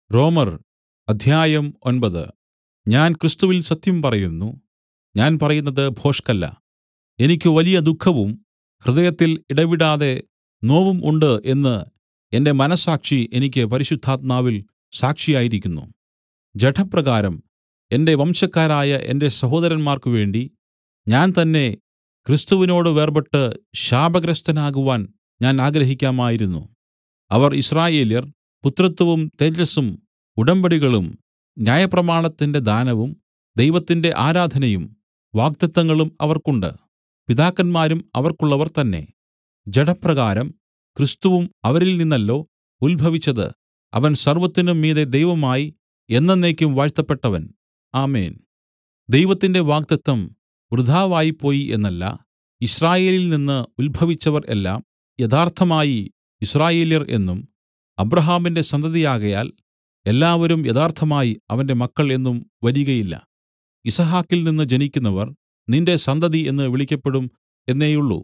റോമർ അധ്യായം ഒൻപത് ഞാൻ ക്രിസ്തുവിൽ സത്യം പറയുന്നു ഞാൻ പറയുന്നത് ഭോഷ്കല്ല എനിക്ക് വലിയ ദുഃഖവും ഹൃദയത്തിൽ ഇടവിടാതെ നോവും ഉണ്ട് എന്ന് എന്റെ മനസ്സാക്ഷി എനിക്ക് പരിശുദ്ധാത്മാവിൽ സാക്ഷിയായിരിക്കുന്നു ജഡപ്രകാരം എന്റെ വംശക്കാരായ എന്റെ സഹോദരന്മാർക്കു വേണ്ടി ഞാൻ തന്നെ ക്രിസ്തുവിനോട് വേർപെട്ട് ശാപഗ്രസ്തനാകുവാൻ ഞാൻ ആഗ്രഹിക്കാമായിരുന്നു അവർ യിസ്രായേല്യർ പുത്രത്വവും തേജസ്സും ഉടമ്പടികളും ന്യായപ്രമാണത്തിന്റെ ദാനവും ദൈവത്തിന്റെ ആരാധനയും വാഗ്ദത്തങ്ങളും അവർക്കുണ്ട് പിതാക്കന്മാരും അവർക്കുള്ളവർ തന്നെ ജഡപ്രകാരം ക്രിസ്തുവും അവരിൽ നിന്നല്ലോ ഉത്ഭവിച്ചത് അവൻ സർവ്വത്തിനും മീതെ ദൈവമായി എന്നെന്നേക്കും വാഴ്ത്തപ്പെട്ടവൻ ആമേൻ ദൈവത്തിന്റെ വാഗ്ദത്തം വൃഥാവായിപ്പോയി എന്നല്ല യിസ്രായേലിൽ നിന്ന് ഉത്ഭവിച്ചവർ എല്ലാം യഥാർത്ഥമായി യിസ്രായേല്യർ എന്നും അബ്രാഹാമിന്റെ സന്തതിയാകയാൽ എല്ലാവരും യഥാർത്ഥമായി അവന്റെ മക്കൾ എന്നും വരികയില്ല യിസ്ഹാക്കിൽ നിന്ന് ജനിക്കുന്നവർ നിന്റെ സന്തതി എന്ന് വിളിക്കപ്പെടും എന്നേയുള്ളൂ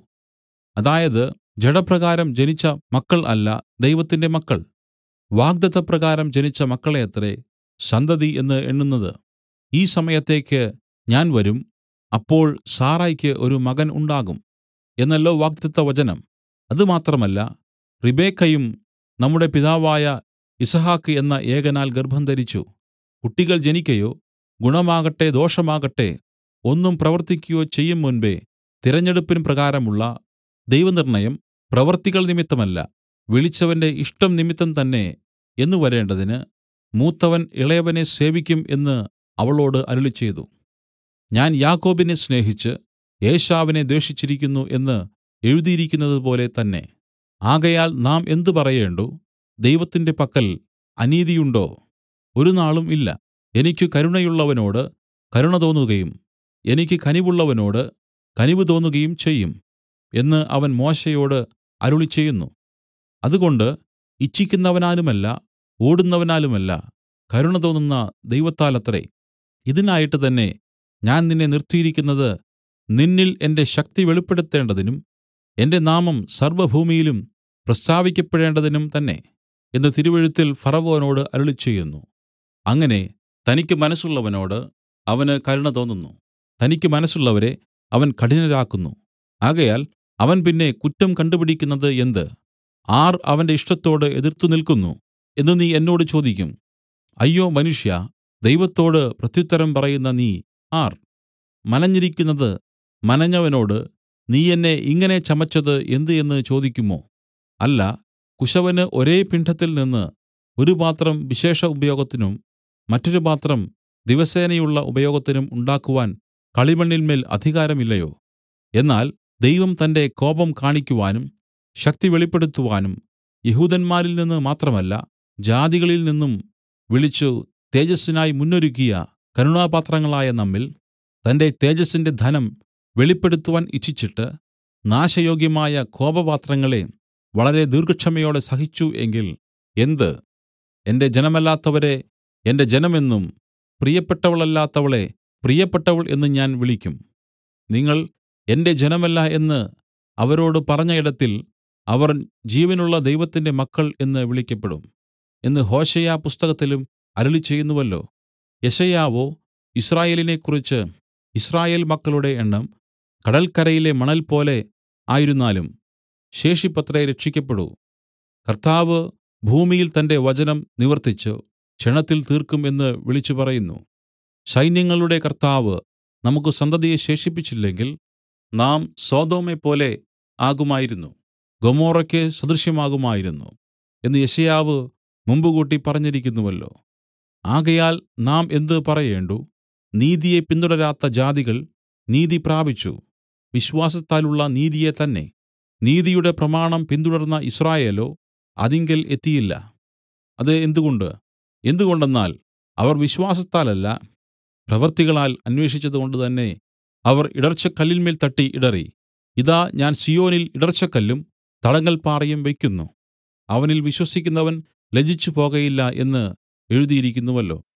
അതായത് ജഡപ്രകാരം ജനിച്ച മക്കൾ അല്ല ദൈവത്തിന്റെ മക്കൾ വാഗ്ദത്തപ്രകാരം ജനിച്ച മക്കളെയത്രേ സന്തതി എന്ന് എണ്ണുന്നത് ഈ സമയത്തേക്ക് ഞാൻ വരും അപ്പോൾ സാറായ്ക്ക് ഒരു മകൻ ഉണ്ടാകും എന്നല്ലോ വാഗ്ദത്തവചനം അതുമാത്രമല്ല റിബെക്കായും നമ്മുടെ പിതാവായ യിസ്ഹാക്ക് എന്ന ഏകനാൽ ഗർഭംധരിച്ചു കുട്ടികൾ ജനിക്കയോ ഗുണമാകട്ടെ ദോഷമാകട്ടെ ഒന്നും പ്രവർത്തിക്കയോ ചെയ്യും മുൻപെ തിരഞ്ഞെടുപ്പിൻ പ്രകാരമുള്ള ദൈവനിർണ്ണയം പ്രവൃത്തികൾ നിമിത്തമല്ല വിളിച്ചവന്റെ ഇഷ്ടം നിമിത്തം തന്നെ എന്ന് വരേണ്ടതിന് മൂത്തവൻ ഇളയവനെ സേവിക്കും എന്ന് അവളോട് അരുളിച്ചെയ്തു ഞാൻ യാക്കോബിനെ സ്നേഹിച്ച് ഏശാവിനെ ദ്വേഷിച്ചിരിക്കുന്നു എന്ന് എഴുതിയിരിക്കുന്നതുപോലെ തന്നെ ആകയാൽ നാം എന്ത് പറയേണ്ടു ദൈവത്തിന്റെ പക്കൽ അനീതിയുണ്ടോ ഒരുനാളും ഇല്ല എനിക്ക് കരുണയുള്ളവനോട് കരുണ തോന്നുകയും എനിക്ക് കനിവുള്ളവനോട് കനിവ് തോന്നുകയും ചെയ്യും എന്ന് അവൻ മോശെയോട് അരുളിച്ചെയ്യുന്നു അതുകൊണ്ട് ഇച്ഛിക്കുന്നവനാലുമല്ല ഓടുന്നവനാലുമല്ല കരുണ തോന്നുന്ന ദൈവത്താലത്രേ ഇതിനായിട്ട് തന്നെ ഞാൻ നിന്നെ നിർത്തിയിരിക്കുന്നത് നിന്നിൽ എന്റെ ശക്തി വെളിപ്പെടുത്തേണ്ടതിനും എന്റെ നാമം സർവ്വഭൂമിയിലും പ്രസ്താവിക്കപ്പെടേണ്ടതിനും തന്നെ എന്ന് തിരുവെഴുത്തിൽ ഫറവോനോട് അരുളിച്ചെയ്യുന്നു അങ്ങനെ തനിക്ക് മനസ്സുള്ളവനോട് അവന് കരുണ തോന്നുന്നു തനിക്ക് മനസ്സുള്ളവരെ അവൻ കഠിനരാക്കുന്നു ആകയാൽ അവൻ പിന്നെ കുറ്റം കണ്ടുപിടിക്കുന്നത് എന്ത് ആർ അവന്റെ ഇഷ്ടത്തോട് എതിർത്തു നിൽക്കുന്നു എന്ന് നീ എന്നോട് ചോദിക്കും അയ്യോ മനുഷ്യ ദൈവത്തോട് പ്രത്യുത്തരം പറയുന്ന നീ ആർ മനഞ്ഞിരിക്കുന്നത് മനഞ്ഞവനോട് നീ എന്നെ ഇങ്ങനെ ചമച്ചത് എന്ത് എന്ന് ചോദിക്കുമോ അല്ല കുശവന് ഒരേ പിണ്ഡത്തിൽ നിന്ന് ഒരു പാത്രം വിശേഷ ഉപയോഗത്തിനും മറ്റൊരു പാത്രം ദിവസേനയുള്ള ഉപയോഗത്തിനും ഉണ്ടാക്കുവാൻ കളിമണ്ണിന്മേൽ അധികാരമില്ലയോ എന്നാൽ ദൈവം തന്റെ കോപം കാണിക്കുവാനും ശക്തി വെളിപ്പെടുത്തുവാനും യഹൂദന്മാരിൽ നിന്ന് മാത്രമല്ല ജാതികളിൽ നിന്നും വിളിച്ചു തേജസ്സിനായി മുന്നൊരുക്കിയ കരുണാപാത്രങ്ങളായ നമ്മിൽ തന്റെ തേജസ്സിന്റെ ധനം വെളിപ്പെടുത്തുവാൻ ഇച്ഛിച്ചിട്ട് നാശയോഗ്യമായ കോപപാത്രങ്ങളെ വളരെ ദീർഘക്ഷമയോടെ സഹിച്ചു എങ്കിൽ എന്ത് എന്റെ ജനമല്ലാത്തവരെ എന്റെ ജനമെന്നും പ്രിയപ്പെട്ടവളല്ലാത്തവളെ പ്രിയപ്പെട്ടവൾ എന്നും ഞാൻ വിളിക്കും നിങ്ങൾ എന്റെ ജനമല്ല എന്ന് അവരോട് പറഞ്ഞ ഇടത്തിൽ അവർ ജീവനുള്ള ദൈവത്തിന്റെ മക്കൾ എന്ന് വിളിക്കപ്പെടും എന്ന് ഹോശയ്യ പുസ്തകത്തിലും അരുളിച്ചെയ്യുന്നുവല്ലോ യെശയ്യാവോ ഇസ്രായേലിനെക്കുറിച്ച് ഇസ്രായേൽ മക്കളുടെ എണ്ണം കടൽക്കരയിലെ മണൽ പോലെ ആയിരുന്നാലും ശേഷിപ്പത്രേ രക്ഷിക്കപ്പെടൂ കർത്താവ് ഭൂമിയിൽ തന്റെ വചനം നിവർത്തിച്ചു ക്ഷണത്തിൽ തീർക്കും എന്ന് വിളിച്ചു പറയുന്നു സൈന്യങ്ങളുടെ കർത്താവ് നമുക്ക് സന്തതിയെ ശേഷിപ്പിച്ചില്ലെങ്കിൽ നാം സോദോമെപ്പോലെ ആകുമായിരുന്നു ഗൊമോറയ്ക്ക് സദൃശ്യമാകുമായിരുന്നു എന്ന് യെശയ്യാവ് മുമ്പുകൂട്ടി പറഞ്ഞിരിക്കുന്നുവല്ലോ ആകയാൽ നാം എന്ത് പറയേണ്ടു നീതിയെ പിന്തുടരാത്ത ജാതികൾ നീതി പ്രാപിച്ചു വിശ്വാസത്താലുള്ള നീതിയെ തന്നെ നീതിയുടെ പ്രമാണം പിന്തുടർന്ന ഇസ്രായേലോ അതിങ്കൽ എത്തിയില്ല അത് എന്തുകൊണ്ട് എന്തുകൊണ്ടെന്നാൽ അവർ വിശ്വാസത്താലല്ല പ്രവൃത്തികളാൽ അന്വേഷിച്ചതുകൊണ്ട് തന്നെ അവർ ഇടർച്ചക്കല്ലിന്മേൽ തട്ടി ഇടറി ഇതാ ഞാൻ സിയോനിൽ ഇടർച്ചക്കല്ലും തടങ്ങൽപ്പാറയും വയ്ക്കുന്നു അവനിൽ വിശ്വസിക്കുന്നവൻ ലജ്ജിച്ചു പോകയില്ല എന്ന് എഴുതിയിരിക്കുന്നുവല്ലോ